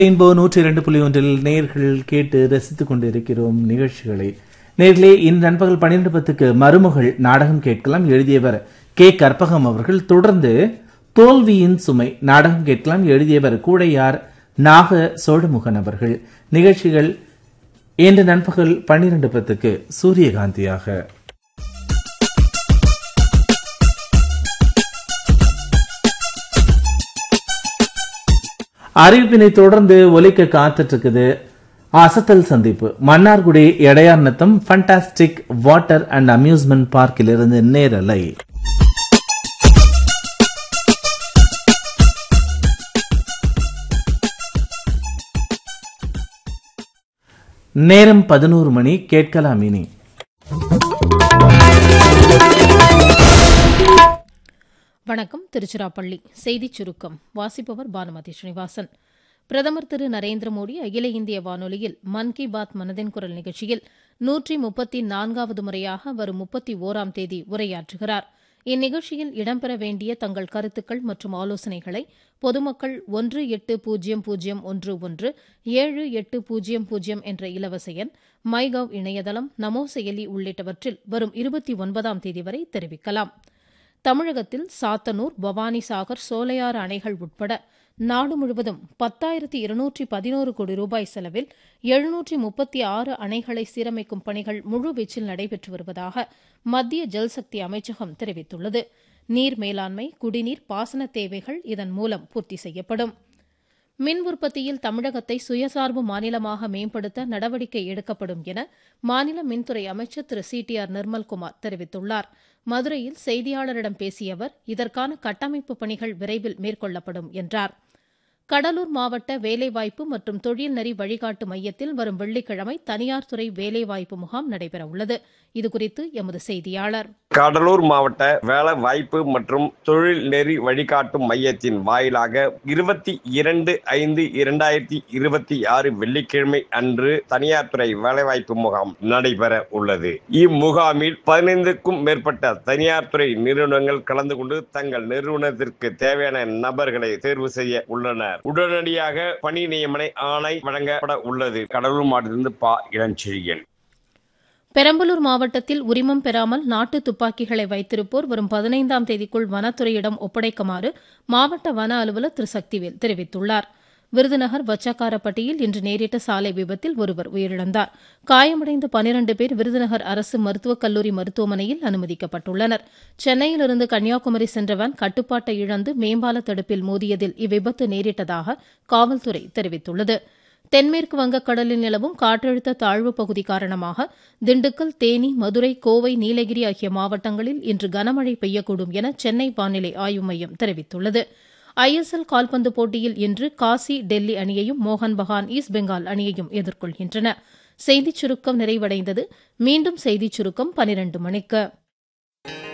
rainbow நூற்றி இரண்டு புள்ளி ஒன்றில் நேர்கள் கேட்டு ரசித்துக் கொண்டிருக்கிறோம் நிகழ்ச்சிகளை நேர்களே இன்று நண்பகல் பன்னிரண்டு பத்துக்கு மருமகள் நாடகம் கேட்கலாம் எழுதியவர் கே கற்பகம் அவர்கள் தொடர்ந்து தோல்வியின் சுமை நாடகம் கேட்கலாம் எழுதியவர் கூடையார் நாக சோழமுகன் அவர்கள் நிகழ்ச்சிகள் இன்று நண்பகல் பன்னிரண்டு பத்துக்கு சூரியகாந்தியாக அறிவிப்பினை தொடர்ந்து ஒலிக்க காத்துட்டு இருக்குது அசத்தல் சந்திப்பு Mannargudi Edaiyar Natham fantastic water and amusement பார்க்கிலிருந்து நேரலை நேரம் பதினோரு மணி கேட்கலாம் இனி வணக்கம் திருச்சிராப்பள்ளி செய்திச் சுருக்கம் வாசிப்பவர் பானுமதி ஸ்ரீனிவாசன் பிரதமர் திரு நரேந்திர மோடி அகில இந்திய வானொலியில் மன் கி பாத் மனதின் குரல் நிகழ்ச்சியில் நூற்றி முப்பத்தி நான்காவது முறையாக வரும் முப்பத்தி ஓராம் தேதி உரையாற்றுகிறார் இந்நிகழ்ச்சியில் இடம்பெற வேண்டிய தங்கள் கருத்துக்கள் மற்றும் ஆலோசனைகளை பொதுமக்கள் ஒன்று எட்டு பூஜ்ஜியம் பூஜ்ஜியம் ஒன்று ஒன்று ஏழு எட்டு பூஜ்ஜியம் பூஜ்ஜியம் என்ற இலவச எண் மைகவ் இணையதளம் நமோ செயலி உள்ளிட்டவற்றில் வரும் இருபத்தி ஒன்பதாம் தேதி வரை தெரிவிக்கலாம் தமிழகத்தில் சாத்தனூர் பவானிசாகர் சோலையாறு அணைகள் உட்பட நாடு முழுவதும் பத்தாயிரத்தி இருநூற்றி பதினோரு கோடி ரூபாய் செலவில் எழுநூற்றி முப்பத்தி ஆறு அணைகளை சீரமைக்கும் பணிகள் முழுவீச்சில் நடைபெற்று வருவதாக மத்திய ஜல்சக்தி அமைச்சகம் தெரிவித்துள்ளது நீர் மேலாண்மை குடிநீர் பாசன தேவைகள் இதன் மூலம் பூர்த்தி செய்யப்படும் மின் உற்பத்தியில் தமிழகத்தை சுயசார்பு மாநிலமாக மேம்படுத்த நடவடிக்கை எடுக்கப்படும் என மாநில மின்துறை அமைச்சர் Thiru C T R Nirmalkumar தெரிவித்துள்ளார் மதுரையில் செய்தியாளரிடம் பேசிய அவர் இதற்கான கட்டமைப்பு பணிகள் விரைவில் மேற்கொள்ளப்படும் என்றார் கடலூர் மாவட்ட வேலைவாய்ப்பு மற்றும் தொழில் நெறி வழிகாட்டு மையத்தில் வரும் வெள்ளிக்கிழமை தனியார் துறை வேலைவாய்ப்பு முகாம் நடைபெறவுள்ளது இதுகுறித்து எமது செய்தியாளர் கடலூர் மாவட்ட வேலை வாய்ப்பு மற்றும் தொழில் நெறி வழிகாட்டும் மையத்தின் வாயிலாக இருபத்தி இரண்டு ஐந்து இரண்டாயிரத்தி இருபத்தி ஆறு வெள்ளிக்கிழமை அன்று தனியார் துறை வேலைவாய்ப்பு முகாம் நடைபெற உள்ளது இம்முகாமில் பதினைந்துக்கும் மேற்பட்ட தனியார் துறை நிறுவனங்கள் கலந்து கொண்டு தங்கள் நிறுவனத்திற்கு தேவையான நபர்களை தேர்வு செய்ய உள்ளனர் உடனடியாக பணி நியமன ஆணை வழங்கப்பட உள்ளது கடலூர் மாவட்டத்திலிருந்து பா இளஞ்செழியன் பெரம்பலூர் மாவட்டத்தில் உரிமம் பெறாமல் நாட்டு துப்பாக்கிகளை வைத்திருப்போர் வரும் பதினைந்தாம் தேதிக்குள் வனத்துறையிடம் ஒப்படைக்குமாறு மாவட்ட வன அலுவலர் திரு சக்திவேல் தெரிவித்துள்ளார் விருதுநகர் வச்சக்காரப்பட்டியில் இன்று நேரிட்ட சாலை விபத்தில் ஒருவர் உயிரிழந்தார் காயமடைந்த பனிரண்டு பேர் விருதுநகர் அரசு மருத்துவக் கல்லூரி மருத்துவமனையில் அனுமதிக்கப்பட்டுள்ளனர் சென்னையிலிருந்து கன்னியாகுமரி சென்றவன் கட்டுப்பாட்டை இழந்து மேம்பால தடுப்பில் மோதியதில் இவ்விபத்து நேரிட்டதாக காவல்துறை தெரிவித்துள்ளது தென்மேற்கு வங்கக்கடலில் நிலவும் காற்றழுத்த தாழ்வு பகுதி காரணமாக திண்டுக்கல் தேனி மதுரை கோவை நீலகிரி ஆகிய மாவட்டங்களில் இன்று கனமழை பெய்யக்கூடும் என சென்னை வானிலை ஆய்வு மையம் தெரிவித்துள்ளது ஐஎஸ்எல் கால்பந்து போட்டியில் இன்று காசி டெல்லி அணியையும் மோகன் பகான் ஈஸ்ட் பெங்கால் அணியையும் எதிர்கொள்கின்றன செய்திச் சுருக்கம் நிறைவடைந்தது மீண்டும் செய்திச் சுருக்கம் பனிரண்டு மணிக்கு